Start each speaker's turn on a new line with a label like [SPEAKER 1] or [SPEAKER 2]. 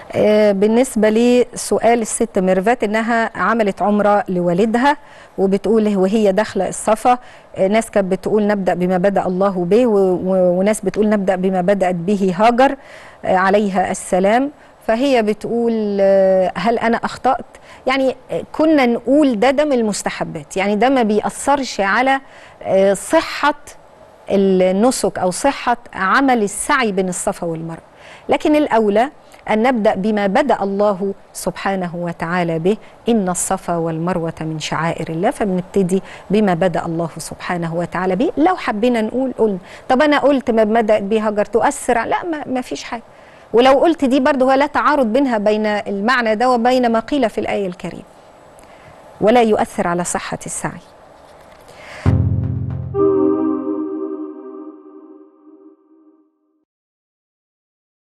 [SPEAKER 1] آه، بالنسبة لسؤال الست ميرفات إنها عملت عمرة لوالدها وبتقول وهي داخلة الصفا آه، ناس كانت بتقول نبدأ بما بدأ الله به و- و- وناس بتقول نبدأ بما بدأت به هاجر آه، عليها السلام فهي بتقول آه، هل أنا أخطأت؟ يعني آه، كنا نقول ده ده من المستحبات يعني ده ما بيأثرش على آه، صحة النسك أو صحة عمل السعي بين الصفا والمروة لكن الأولى أن نبدأ بما بدأ الله سبحانه وتعالى به إن الصفا والمروة من شعائر الله فبنبتدي بما بدأ الله سبحانه وتعالى به لو حبينا نقول قلنا طب أنا قلت ما بدأت به هجر تؤثر على- لا ما, ما فيش حاجة ولو قلت دي برضه هو لا تعارض بينها بين المعنى ده وبين ما قيل في الآية الكريمة ولا يؤثر على صحة السعي